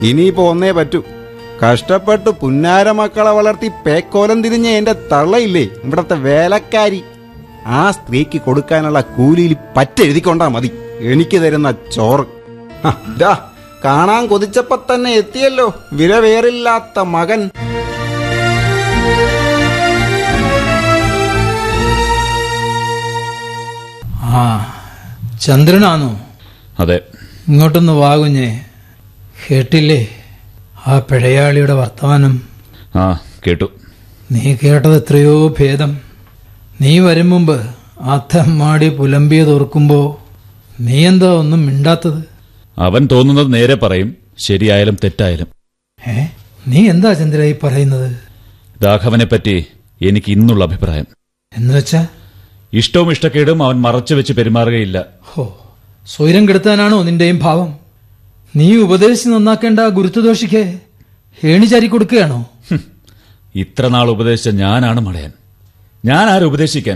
ഇനിയിപ്പോ ഒന്നേ പറ്റൂ കഷ്ടപ്പെട്ട് പുന്നാര മക്കളെ വളർത്തി പേക്കോലം തിരിഞ്ഞ എന്റെ തള്ളയില്ലേ ഇവിടത്തെ വേലക്കാരി ആ സ്ത്രീക്ക് കൊടുക്കാനുള്ള കൂലിയിൽ പറ്റെഴുതിക്കൊണ്ടാ മതി എനിക്ക് തരുന്ന ചോറ് ഹ, ദാ, കാണാൻ കൊതിച്ചപ്പോ തന്നെ എത്തിയല്ലോ വിലവേറില്ലാത്ത മകൻ ആ ചന്ദ്രനാണോ അതെ ഇങ്ങോട്ടൊന്ന് വാകുഞ്ഞേ കേട്ടില്ലേ ആ പിഴയാളിയുടെ വർത്തമാനം ആ കേട്ടു നീ കേട്ടത് എത്രയോ ഭേദം നീ വരും മുമ്പ് ആ തെമ്മാടി പുലമ്പിയത് ഓർക്കുമ്പോ നീ എന്താ ഒന്നും മിണ്ടാത്തത് അവൻ തോന്നുന്നത് നേരെ പറയും ശരിയായാലും തെറ്റായാലും ഏ നീ എന്താ ചന്ദ്ര ഈ പറയുന്നത് രാഘവനെപ്പറ്റി എനിക്ക് ഇന്നുള്ള അഭിപ്രായം എന്ന് വെച്ചാ ഇഷ്ടവും ഇഷ്ടക്കേടും അവൻ മറച്ചു വെച്ച് പെരുമാറുകയില്ല ഹോ സ്വൈരം കെടുത്താനാണോ നിന്റെയും ഭാവം നീ ഉപദേശിച്ച് നന്നാക്കേണ്ട ആ ഗുരുത്വദോഷിക്ക് ഏണിചാരി കൊടുക്കുകയാണോ ഹും, ഇത്ര നാൾ ഉപദേശിച്ച ഞാനാണ് മളയൻ ഞാൻ ആരെ ഉപദേശിക്കാൻ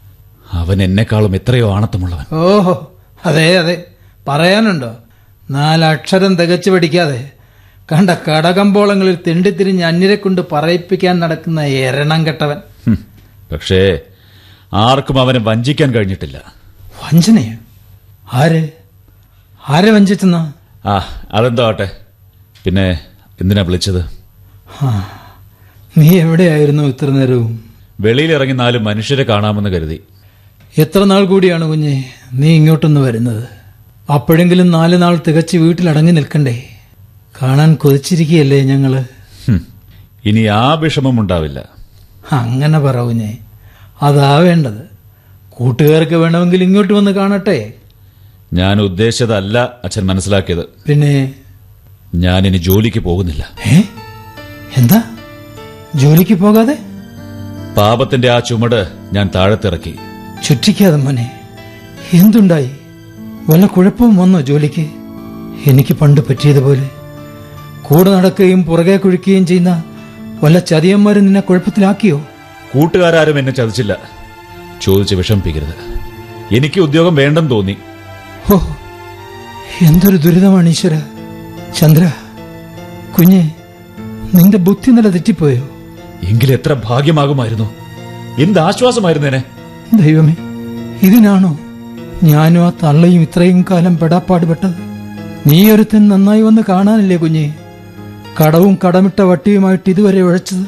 അവൻ എന്നെക്കാളും എത്രയോ ആണത്തമുള്ളവൻ ഓഹോ അതെ അതെ പറയാനുണ്ടോ നാലക്ഷരം തികച്ചു പഠിക്കാതെ കണ്ട കടകമ്പോളങ്ങളിൽ തെണ്ടിത്തിരിഞ്ഞ് അന്യരെ കൊണ്ട് പറയിപ്പിക്കാൻ നടക്കുന്ന എരണം കെട്ടവൻ ഹും, പക്ഷേ ആർക്കും അവനെ വഞ്ചിക്കാൻ കഴിഞ്ഞിട്ടില്ല വഞ്ചനയോ ആര് ആരെ വഞ്ചിച്ചെന്നാ ആ അതെന്തോ ആട്ടെ പിന്നെ എന്തിനാ വിളിച്ചത് ആ, നീ എവിടെയായിരുന്നു ഇത്ര നേരവും വെളിയിലിറങ്ങി നാല് മനുഷ്യരെ കാണാമെന്ന് കരുതി എത്ര നാൾ കൂടിയാണ് കുഞ്ഞെ നീ ഇങ്ങോട്ടൊന്ന് വരുന്നത് അപ്പോഴെങ്കിലും നാല് നാൾ തികച്ച് വീട്ടിലടങ്ങി നിൽക്കണ്ടേ കാണാൻ കൊതിച്ചിരിക്കുകയല്ലേ ഞങ്ങള് ഹും, ഇനി ആ വിഷമം ഉണ്ടാവില്ല അങ്ങനെ പറ കുഞ്ഞെ അതാ വേണ്ടത് കൂട്ടുകാർക്ക് വേണമെങ്കിൽ ഇങ്ങോട്ട് വന്ന് കാണട്ടെ ഞാൻ ഉദ്ദേശിച്ചതല്ല അച്ഛൻ മനസ്സിലാക്കിയത് പിന്നെ ഞാൻ ഇനി ജോലിക്ക് പോകുന്നില്ല ഏ എന്താ ജോലിക്ക് പോകാതെ പാപത്തിന്റെ ആ ചുമട് ഞാൻ താഴത്തിറക്കി ചുറ്റിക്കാതെ മോനെ എന്തുണ്ടായി വല്ല കുഴപ്പവും വന്നോ ജോലിക്ക് എനിക്ക് പണ്ട് പറ്റിയതുപോലെ കൂടെ നടക്കുകയും പുറകെ കുഴിക്കുകയും ചെയ്യുന്ന വല്ല ചതിയന്മാരും നിന്നെ കുഴപ്പത്തിലാക്കിയോ കൂട്ടുകാരും എന്നെ ചതിച്ചില്ല ചോദിച്ച് വിഷമിപ്പിക്കരുത് എനിക്ക് ഉദ്യോഗം വേണ്ടെന്ന് തോന്നി ഓ എന്തൊരു ദുരിതമാണ് ഈശ്വര ചന്ദ്ര കുഞ്ഞെ നിന്റെ ബുദ്ധി നില തെറ്റിപ്പോയോ എങ്കിൽ എത്ര ഭാഗ്യമാകുമായിരുന്നു എന്ത് ആശ്വാസമായിരുന്നേനെ ദൈവമേ ഇതിനാണോ ഞാനും ആ തള്ളയും ഇത്രയും കാലം പെടാപ്പാടുപെട്ടത് നീ ഒരുത്തൻ നന്നായി വന്ന് കാണാനല്ലേ കുഞ്ഞെ കടവും കടമിട്ട വട്ടിയുമായിട്ട് ഇതുവരെ ഉഴച്ചത്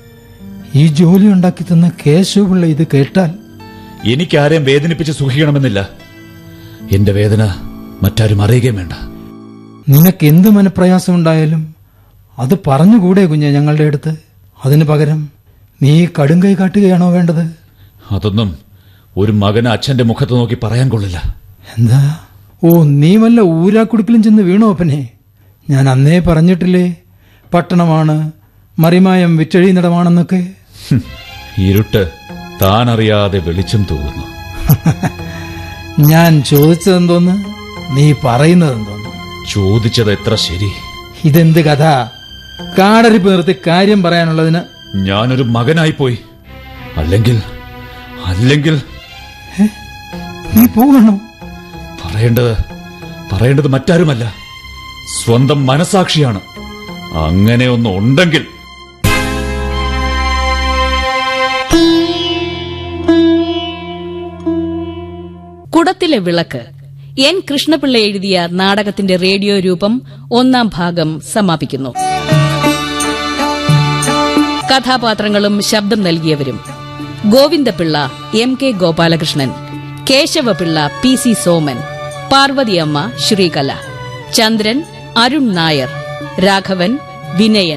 ഈ ജോലി ഉണ്ടാക്കി തന്ന കേശവപിള്ള ഇത് കേട്ടാൽ എനിക്കാരെയും വേദനിപ്പിച്ച് സുഖിക്കണമെന്നില്ല എന്റെ വേദന മറ്റാരും അറിയുകയും വേണ്ട നിനക്ക് എന്ത് മനപ്രയാസം ഉണ്ടായാലും അത് പറഞ്ഞുകൂടെ കുഞ്ഞെ ഞങ്ങളുടെ അടുത്ത് അതിനു പകരം നീ കടുങ്കൈ കാട്ടുകയാണോ വേണ്ടത് അതൊന്നും ഒരു മകന് അച്ഛന്റെ മുഖത്ത് നോക്കി പറയാൻ കൊള്ളില്ല എന്താ ഓ നീ വല്ല ഊരാക്കുടുക്കിലും ചെന്ന് വീണോ അപ്പനെ ഞാൻ അന്നേ പറഞ്ഞിട്ടില്ലേ പട്ടണമാണ് മറിമായം വിറ്റഴിയിടമാണെന്നൊക്കെ ഹും, ഇരുട്ട് താനറിയാതെ വെളിച്ചം തൂകുന്നു ഞാൻ ചോദിച്ചതെന്തോന്ന് നീ പറയുന്നതെന്തോന്ന് ചോദിച്ചത് എത്ര ശരി ഇതെന്ത് കഥ കാടരിപ്പ് നിർത്തി കാര്യം പറയാനുള്ളതിന് ഞാനൊരു മകനായി പോയി അല്ലെങ്കിൽ അല്ലെങ്കിൽ ഹെ, നീ പോകണോ പറയേണ്ടത് പറയേണ്ടത് മറ്റാരുമല്ല സ്വന്തം മനസാക്ഷിയാണ് അങ്ങനെ ഒന്ന് ഉണ്ടെങ്കിൽ കുടത്തിലെ വിളക്ക് എൻ കൃഷ്ണപിള്ള എഴുതിയ നാടകത്തിന്റെ റേഡിയോ രൂപം ഒന്നാം ഭാഗം സമാപിക്കുന്നു കഥാപാത്രങ്ങളും ശബ്ദം നൽകിയവരും Govindapillai M K Gopalakrishnan Keshavapillai P C Soman Parvathiyamma Sreekala Chandran Arun Nair Raghavan Vinayan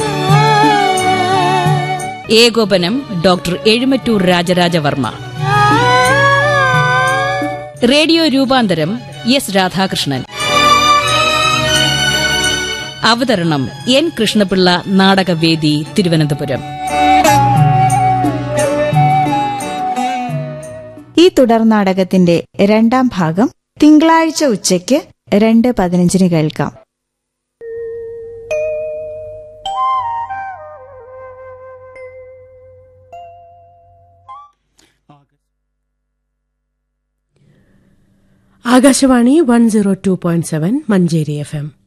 ഏകോപനം ഡോക്ടർ എഴുമറ്റൂർ രാജരാജവർമ്മ റേഡിയോ രൂപാന്തരം എസ് രാധാകൃഷ്ണൻ അവതരണം എൻ കൃഷ്ണപിള്ള നാടകവേദി തിരുവനന്തപുരം ഈ തുടർ നാടകത്തിന്റെ രണ്ടാം ഭാഗം തിങ്കളാഴ്ച ഉച്ചയ്ക്ക് രണ്ട് പതിനഞ്ചിന് കേൾക്കാം Akashvani one zero two point seven Manjeri F M